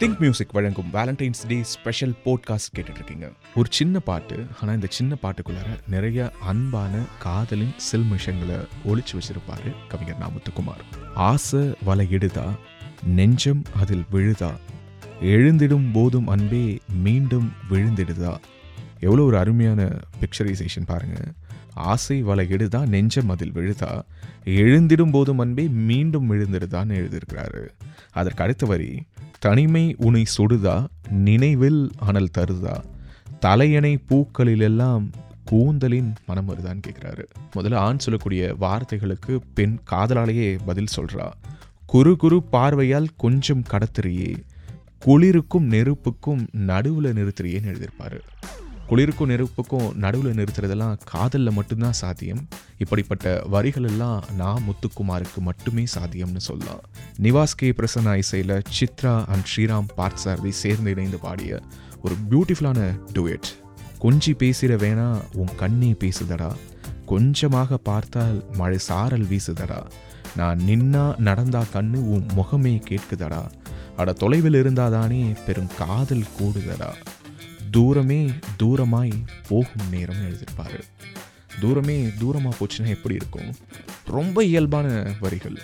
think Music வழங்கும் Valentine's Day special podcast கேட்டுட்டு இருக்கீங்க ஒரு சின்ன பாட்டு ஆனால் இந்த சின்ன பாட்டுக்குள்ளார நிறைய அன்பான காதலின் சில்மிஷங்களை ஒளிச்சு வச்சிருப்பாரு கவிஞர் நாமுத்துக்குமார் ஆசை வலையிடுதா நெஞ்சம் அதில் விழுதா எழுந்திடும் போதும் அன்பே மீண்டும் விழுந்திடுதா எவ்வளோ ஒரு அருமையான பிக்சரைசேஷன் பாருங்க ஆசை வலையிடுதா நெஞ்சம் அதில் விழுதா எழுந்திடும் போதும் அன்பே மீண்டும் விழுந்திடுதான்னு எழுதியிருக்கிறாரு அதற்கு அடுத்த வரி தனிமை உனை சுடுதா நினைவில் அனல் தருதா தலையணை பூக்களிலெல்லாம் கூந்தலின் மனம் வருதான்னு கேட்குறாரு முதல்ல ஆண் சொல்லக்கூடிய வார்த்தைகளுக்கு பெண் காதலாலேயே பதில் சொல்றா குறு குறு பார்வையால் கொஞ்சம் கடத்துறியே குளிருக்கும் நெருப்புக்கும் நடுவில் நிறுத்துறியேன்னு எழுதியிருப்பாரு குளிருக்கும் நெருப்புக்கும் நடுவில் நிறுத்துறதெல்லாம் காதலில் மட்டும்தான் சாத்தியம் இப்படிப்பட்ட வரிகள் எல்லாம் நான் முத்துக்குமாருக்கு மட்டுமே சாத்தியம்னு சொல்லலாம் நிவாஸ் கே பிரசன்னா இசையில் சித்ரா அண்ட் ஸ்ரீராம் பார்த்தசாரதி சேர்ந்து இணைந்து பாடிய ஒரு பியூட்டிஃபுல்லான டுயட் கொஞ்சி பேசிட வேணா உன் கண்ணே பேசுதடா கொஞ்சமாக பார்த்தால் மழை சாரல் வீசுதடா நான் நின்னா நடந்தா கண்ணு உன் முகமே கேட்குதடா அட தொலைவில் இருந்தாதானே பெரும் காதல் கூடுதடா தூரமே தூரமாய் போகும் நேரம் எழுதியிருப்பாரு தூரமே தூரமாக போச்சுன்னா எப்படி இருக்கும் ரொம்ப இயல்பான வரிகள்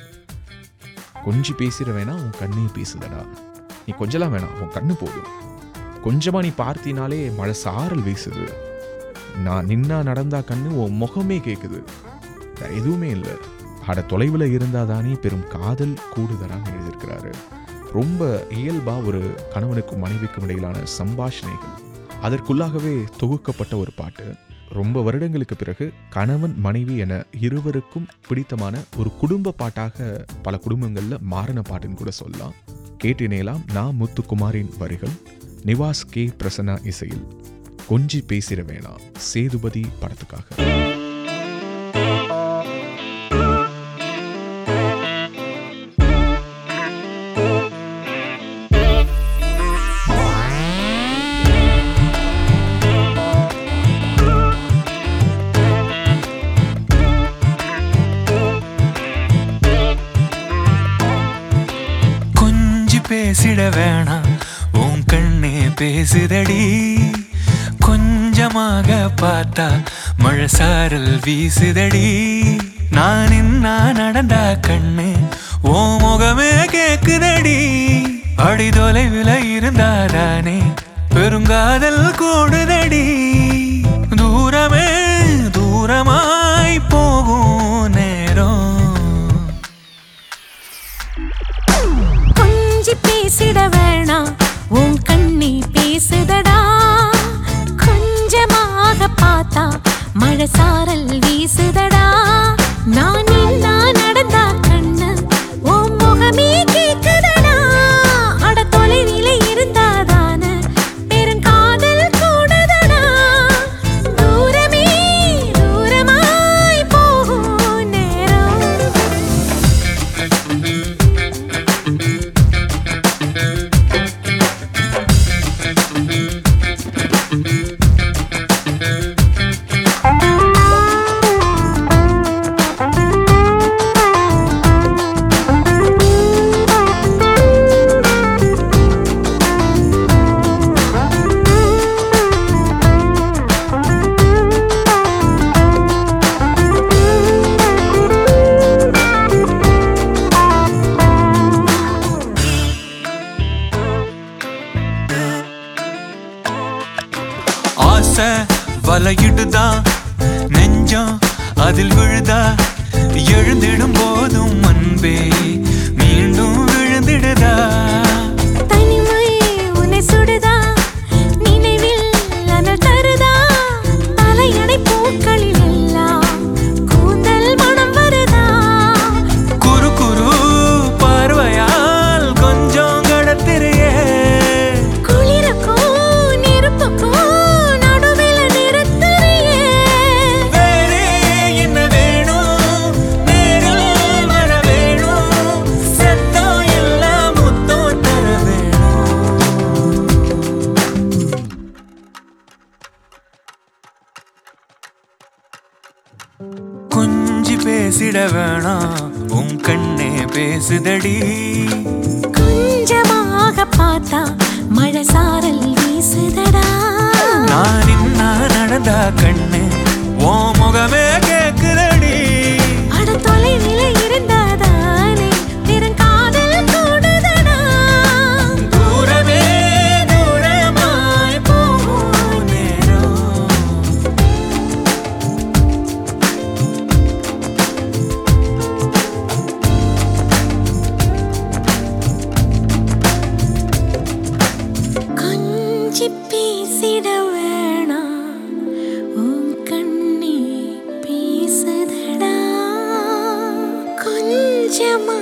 கொஞ்சி பேசிட வேணாம் உன் கண்ணே பேசுதடா நீ கொஞ்சலாம் வேணாம் உன் கண்ணு போதும் கொஞ்சமாக நீ பார்த்தினாலே மழை சாரல் வீசுது நான் நின்னா நடந்தா கண்ணு உன் முகமே கேட்குது வேற எதுவுமே இல்லை அட தொலைவில் இருந்தாதானே பெரும் காதல் கூடுதலான்னு எழுதியிருக்கிறாரு ரொம்ப இயல்பா ஒரு கணவனுக்கும் மனைவிக்கும் இடையிலான சம்பாஷணைகள் அதற்குள்ளாகவே தொகுக்கப்பட்ட ஒரு பாட்டு ரொம்ப வருடங்களுக்கு பிறகு கணவன் மனைவி என இருவருக்கும் பிடித்தமான ஒரு குடும்ப பாட்டாக பல குடும்பங்களில் மாறின பாட்டுன்னு கூட சொல்லலாம் கேட்டினேலாம் நான் முத்துக்குமாரின் வரிகள் நிவாஸ் கே பிரசன்னா இசையில் கொஞ்சி பேசிட வேணாம் சேதுபதி படத்துக்காக கொஞ்சி பேசிட வேணாம் உன் கண்ணே பேசுதடி கொஞ்சமாக பார்த்தா மழை சாரல் வீசுதடி நான் இன்னா நடந்தா கண்ணு ஓ முகமே கேக்குதடி அடி தொலைவில் இருந்தாதானே பெருங்காதல் கூடுதடி தூரமே தூரமாய் போகும் நேரம் கொஞ்சி பேசிட வேணாம் உன் கண்ணி பேசுதடா கொஞ்சமாக பார்த்தா மழை சாரல் வீசுதடா நான் இல்லா நடந்தா கண்ணு உன் முகமே கேக்குதடா அட தொலைவில இருந்தாதான பெருங்காதல் கூடுதடா தூரமே தூரமாய் போகும் நேரம் ஆசை வலையிடுதா நெஞ்சம் அதில் விழுதா எழுந்திடும் போதும் அன்பே மீண்டும் விழுந்திடுதா தனிமை உன்னை சுடுதா நினைவில் அனல் தருதா தலையணை பூக்களில் எல்லாம் கூந்தல் மனம் வருதா குறு குறு பார்வையால் கொஞ்சம் கடத்திரியே குளிருக்கும் நெருப்புக்கும் நடுவில் நிறுத்துறியே வேறே என்ன வேணும் நேரில் வர வேணும் சத்தம் எல்லாம் முத்தம் தர வேணும் கொஞ்சி பேசிட வேணாம் உன் கண்ணே பேசுதடி கொஞ்சமாக அழக பார்த்தா மழை சாரல் வீசுதடா நான் நின்னா நடந்தா கண்ணு ஓ முகமே கேக்குதடி அட தொலைவில இருந்தாதானே பெருங்காதல் கூடுதடா தூரமே தூரமாய் போகும் நேரம் கொஞ்சி பேசிட வேணாம் உன் கண்ணே பேசுதடா கொஞ்சமா